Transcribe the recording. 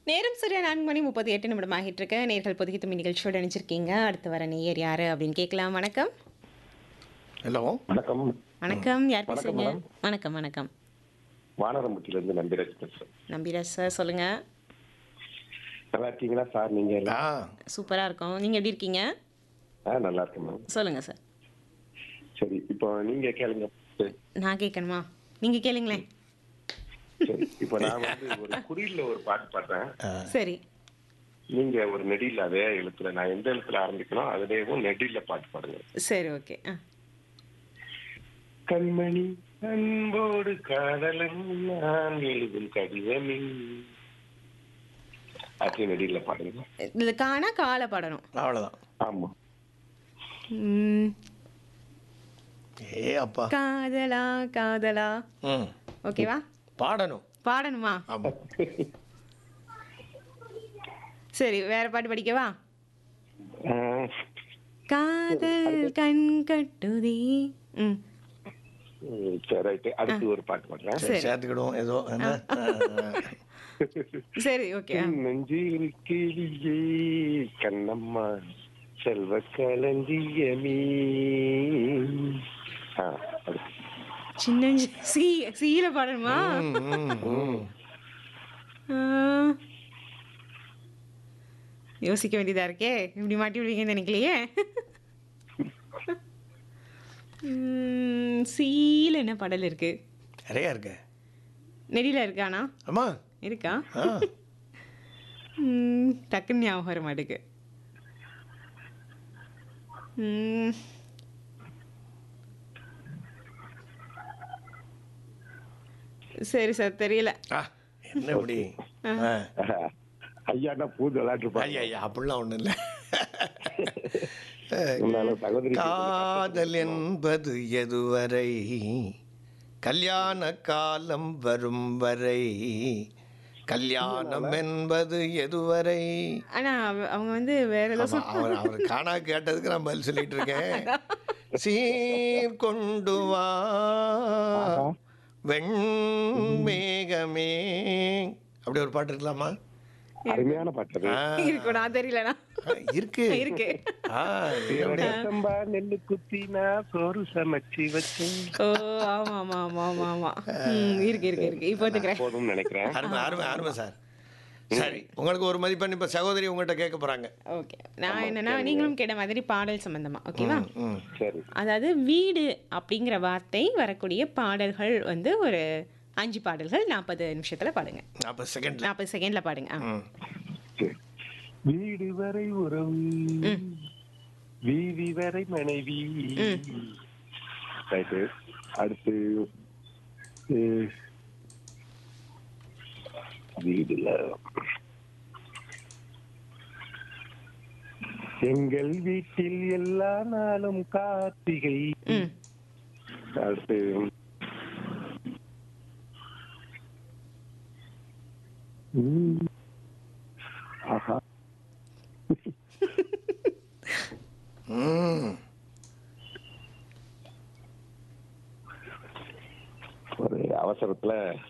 நேரம் சரியா நான்கு மணி முப்பத்தி எட்டு நிமிடம் ஆகிட்டு இருக்கு நேர்கள் பொதுகி தும்மி நிகழ்ச்சியோடு நினைச்சிருக்கீங்க அடுத்து வர நேயர் யாரு அப்படின்னு கேட்கலாம் வணக்கம் ஹலோ வணக்கம் வணக்கம் யார் வணக்கம், பேசுறீங்க மேடம். வணக்கம் வணக்கம் வானரம்பட்டியில இருந்து நம்பிராஜ் பேசுறேன் நம்பிராஜ் சார் சொல்லுங்க நல்லா இருக்கீங்களா சார் நீங்க எல்லாம்? ஆ சூப்பரா இருக்கும் நீங்க எப்படி இருக்கீங்க ஆ நல்லா இருக்கேன் மேம் சொல்லுங்க சார் சரி இப்போ நீங்க கேளுங்க சரி, நான் கேட்கணுமா நீங்க கேளுங்களேன் சரி இப்போ நான் வந்து ஒரு குறியில ஒரு பாட்டு பாடுறேன் சரி நீங்க ஒரு நெடியில் அதே எழுத்துல நான் எந்த எழுத்துல ஆரம்பிக்கணும் அதுலேயும் நெடியில பாட்டு பாடுங்க சரி ஓகே ஆ கண்மணி அன்போடு காதலன் நான் எழுதும் கடிதமே அப்படி நெடியில பாடுங்க இதில் காணா காலை பாடணும் அவ்வளோதான் ஆமா ம், ஏ அப்பா காதலா காதலா ம் ஓகேவா பாடணும் பாடணுமா ஆமாம் சரி வேற பாட்டு படிக்கவா ஆ, காதல் கண் கட்டுதே ம் ம், சரி ரைட்டு அடுத்து ஒரு பாட்டு பாடுறேன் சரி சேர்த்துக்கிடுவோம் ஏதோ என்ன? சரி ஓகே ஆ. நெஞ்சில் கிளியே கண்ணம்மா செல்வ களஞ்சியமே ஆ, அடுத்து. சின்ன சி சீல பாடணுமா ம், ம், ம். ஆ. யோசிக்க வேண்டியதா இருக்கே இப்படி மாட்டி விடுவீங்கன்னு நினைக்கலையே ம், சீல என்ன பாடல் இருக்கு நிறையா இருக்கு நெடியில இருக்கானா அம்மா இருக்கா ஆ ம், டக்குன்னு ஞாபகம் வர மாட்டுக்கு ம், சரி சார் தெரியல ஆ என்ன இப்படி ஆ ஐயாண்ணா பூந்து விளையாட்டு ஐயா ஐயா அப்படிலாம் ஒன்றும் இல்லை சகோதரி காதல் என்பது எதுவரை கல்யாண காலம் வரும் வரை கல்யாணம் என்பது எதுவரை ஆனா அவ- அவங்க வந்து வேற ஏதோ ஆமா, அவர் அவர் காணா கேட்டதுக்கு நான் பதில் சொல்லிட்டு இருக்கேன் சீர் கொண்டு வா வெண்மேகமே அப்படி ஒரு பாட்டு இருக்கலாமா அருமையான பாட்டு அது. ஆ, இருக்கும் நான் தெரியலனா இருக்கு இருக்கு ஆ, அப்படியே. சம்பா நெல்லு குத்தி நான் சோறு சமைச்சு வச்சேன் ஓ ஆமா ஆமா ஆமா ஆமா ஆமா ம், இருக்கு இருக்கு இருக்கு இப்போ ஒத்துக்கிறேன் போதும்னு நினைக்கிறேன் அருமை அருமை அருமை சார் சரி உங்களுக்கு ஒரு மதிப்பெண் இப்போ சகோதரி உங்கள்கிட்ட கேட்க போறாங்க ஓகே நான் என்னன்னா நீங்களும் கேட்ட மாதிரி பாடல் சம்பந்தமா ஓகேவா ம் சரி அதாவது வீடு அப்படிங்கிற வார்த்தை வரக்கூடிய பாடல்கள் வந்து ஒரு அஞ்சு பாடல்கள் நாற்பது நிமிஷத்துல பாடுங்க நாற்பது செகண்ட்ல நாற்பது செகண்ட்ல பாடுங்க ஆ. ம் சரி. வீடு வரை உறவு வீதி வரை மனைவி ரைட்டு அடுத்து அஹ், வீடுல எங்கள் வீட்டில் எல்லா நாளும் கார்த்திகை ம் அடுத்து ம். ஆஹா ம் ஒரு அவசரத்துல